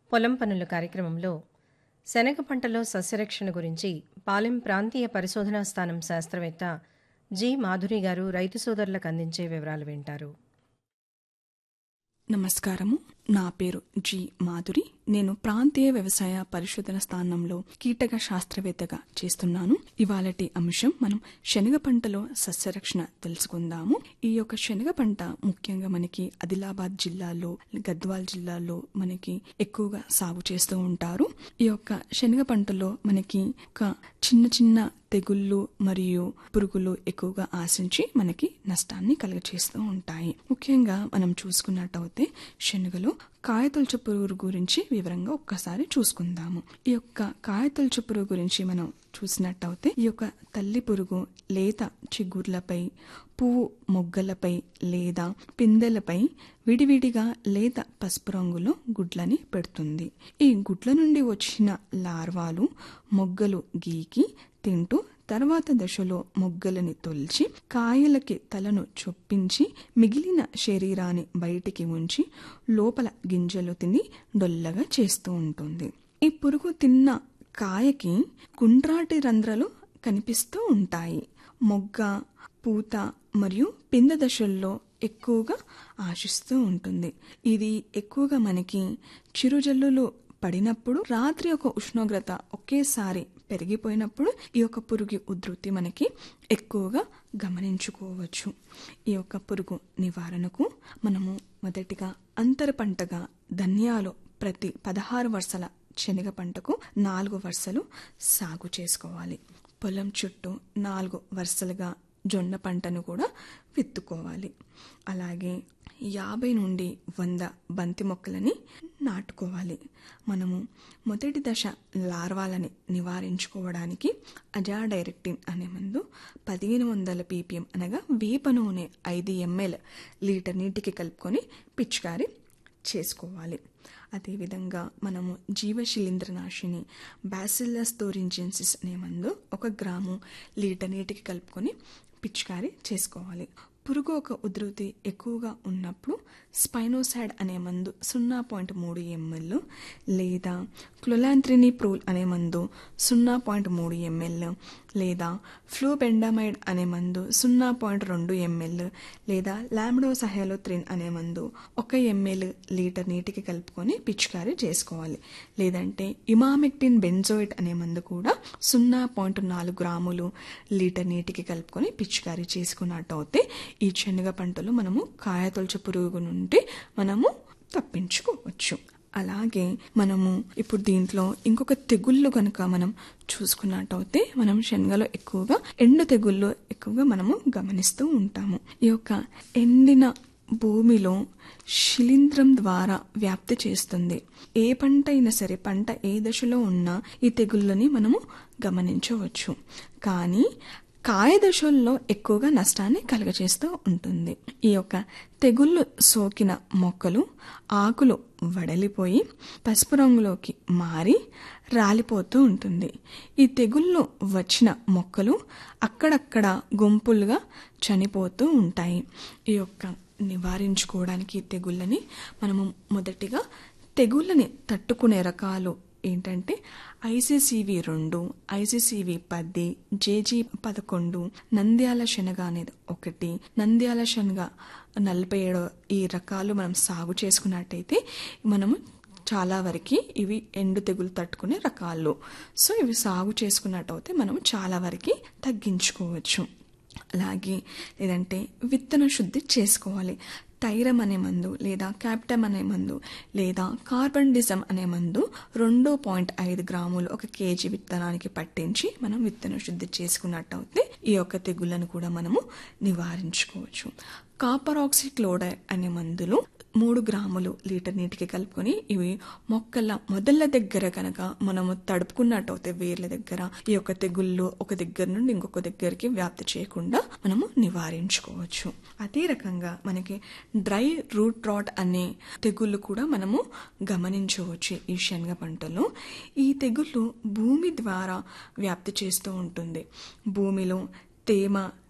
పొలం పనుల కార్యక్రమంలో శనగ పంటలో సస్యరక్షణ గురించి పాలెం ప్రాంతీయ పరిశోధనా స్థానం శాస్త్రవేత్త జి మాధురి గారు రైతు సోదరులకు అందించే వివరాలు వింటారు నమస్కారము నా పేరు జి మాధురి నేను ప్రాంతీయ వ్యవసాయ పరిశోధన స్థానంలో కీటక శాస్త్రవేత్తగా చేస్తున్నాను ఇవాళటి అంశం మనం శనగ పంటలో సస్యరక్షణ తెలుసుకుందాము ఈ యొక్క శనగ పంట ముఖ్యంగా మనకి ఆదిలాబాద్ జిల్లాలో గద్వాల్ జిల్లాలో మనకి ఎక్కువగా సాగు చేస్తూ ఉంటారు ఈ యొక్క శనగ పంటలో మనకి ఒక చిన్న చిన్న తెగుళ్ళు మరియు పురుగులు ఎక్కువగా ఆశించి మనకి నష్టాన్ని కలుగచేస్తూ ఉంటాయి ముఖ్యంగా మనం చూసుకున్నట్టయితే శనగలో కాయతొలచు పురుగు గురించి వివరంగా ఒక్కసారి చూసుకుందాము ఈ యొక్క కాయతొలచు పురుగు గురించి మనం చూసినట్టయితే ఈ యొక్క తల్లి పురుగు లేత చిగుర్లపై పువ్వు మొగ్గలపై లేదా పిందెలపై విడివిడిగా లేత పసుపు రంగులో గుడ్లని పెడుతుంది ఈ గుడ్ల నుండి వచ్చిన లార్వాలు మొగ్గలు గీకి తింటూ తర్వాత దశలో మొగ్గలని తొలిచి కాయలకి తలను చొప్పించి మిగిలిన శరీరాన్ని బయటికి ఉంచి లోపల గింజలు తిని డొల్లగా చేస్తూ ఉంటుంది ఈ పురుగు తిన్న కాయకి గుండ్రాటి రంధ్రాలు కనిపిస్తూ ఉంటాయి మొగ్గ పూత మరియు పింద దశల్లో ఎక్కువగా ఆశిస్తూ ఉంటుంది ఇది ఎక్కువగా మనకి చిరుజల్లులు పడినప్పుడు రాత్రి ఒక ఉష్ణోగ్రత ఒకేసారి పెరిగిపోయినప్పుడు ఈ యొక్క పురుగు ఉధృతి మనకి ఎక్కువగా గమనించుకోవచ్చు ఈ యొక్క పురుగు నివారణకు మనము మొదటిగా అంతర పంటగా ధన్యాలు ప్రతి పదహారు వరుసల శనగ పంటకు నాలుగు వరుసలు సాగు చేసుకోవాలి పొలం చుట్టూ నాలుగు వరుసలుగా జొన్న పంటను కూడా విత్తుకోవాలి అలాగే యాభై నుండి వంద బంతి మొక్కలని నాటుకోవాలి మనము మొదటి దశ లార్వాలని నివారించుకోవడానికి అజాడైరెక్టిన్ అనే మందు పదిహేను వందల పీపీఎం అనగా వేప నూనె ఐదు ఎంఎల్ లీటర్ నీటికి కలుపుకొని పిచికారి చేసుకోవాలి అదేవిధంగా మనము జీవశిలీంద్రనాశిని బ్యాసిల్లస్ థోరింజెన్సిస్ అనే మందు ఒక గ్రాము లీటర్ నీటికి కలుపుకొని పిచికారి చేసుకోవాలి పురుగు ఒక ఉధృతి ఎక్కువగా ఉన్నప్పుడు స్పైనోసైడ్ అనే మందు సున్నా పాయింట్ మూడు ఎంఎల్ లేదా క్లొలాంత్రిని ప్రోల్ అనే మందు సున్నా పాయింట్ మూడు ఎంఎల్ లేదా ఫ్లూబెండమైడ్ అనే మందు సున్నా పాయింట్ రెండు ఎంఎల్ లేదా లామ్డోసహలోత్రిన్ అనే మందు ఒక ఎంఎల్ లీటర్ నీటికి కలుపుకొని పిచికారీ చేసుకోవాలి లేదంటే ఇమామెక్టిన్ బెంజోయిట్ అనే మందు కూడా సున్నా పాయింట్ నాలుగు గ్రాములు లీటర్ నీటికి కలుపుకొని పిచికారీ చేసుకున్నట్టయితే ఈ శనగ పంటలో మనము కాయతొలచు పురుగు నుండి మనము తప్పించుకోవచ్చు అలాగే మనము ఇప్పుడు దీంట్లో ఇంకొక తెగుళ్ళు కనుక మనం చూసుకున్నట్టయితే మనం శనగలో ఎక్కువగా ఎండు తెగుళ్ళు ఎక్కువగా మనము గమనిస్తూ ఉంటాము ఈ యొక్క ఎండిన భూమిలో శిలీంధ్రం ద్వారా వ్యాప్తి చేస్తుంది ఏ పంట అయినా సరే పంట ఏ దశలో ఉన్నా ఈ తెగుళ్ళని మనము గమనించవచ్చు కానీ కాయ దశల్లో ఎక్కువగా నష్టాన్ని కలుగజేస్తూ ఉంటుంది ఈ యొక్క తెగుళ్ళు సోకిన మొక్కలు ఆకులు వడలిపోయి పసుపు రంగులోకి మారి రాలిపోతూ ఉంటుంది ఈ తెగుళ్ళు వచ్చిన మొక్కలు అక్కడక్కడ గుంపులుగా చనిపోతూ ఉంటాయి ఈ యొక్క నివారించుకోవడానికి తెగుళ్ళని మనము మొదటిగా తెగుళ్ళని తట్టుకునే రకాలు ఏంటంటే ఐసీసీవి రెండు ఐసీసీవి పది జేజీ పదకొండు నంద్యాల శనగ అనేది ఒకటి నంద్యాల శనగ నలభై ఏడో ఈ రకాలు మనం సాగు చేసుకున్నట్టయితే మనము చాలా వరకు ఇవి ఎండు తెగులు తట్టుకునే రకాలు సో ఇవి సాగు చేసుకున్నట్టయితే మనం చాలా వరకు తగ్గించుకోవచ్చు అలాగే లేదంటే విత్తన శుద్ధి చేసుకోవాలి టైరమ్ అనే మందు లేదా క్యాప్టమ్ అనే మందు లేదా కార్బన్ డిజమ్ అనే మందు రెండు పాయింట్ ఐదు గ్రాములు ఒక కేజీ విత్తనానికి పట్టించి మనం విత్తన శుద్ధి చేసుకున్నట్టయితే ఈ యొక్క తెగుళ్లను కూడా మనము నివారించుకోవచ్చు కాపర్ ఆక్సిక్లోరైడ్ అనే మందులు మూడు గ్రాములు లీటర్ నీటికి కలుపుకొని ఇవి మొక్కల మొదళ్ళ దగ్గర కనుక మనము తడుపుకున్నట్టయితే వేర్ల దగ్గర ఈ యొక్క తెగుళ్ళు ఒక దగ్గర నుండి ఇంకొక దగ్గరికి వ్యాప్తి చేయకుండా మనము నివారించుకోవచ్చు అదే రకంగా మనకి డ్రై రూట్ రాట్ అనే తెగుళ్ళు కూడా మనము గమనించవచ్చు ఈ శనగ పంటలో ఈ తెగుళ్ళు భూమి ద్వారా వ్యాప్తి చేస్తూ ఉంటుంది భూమిలో తేమ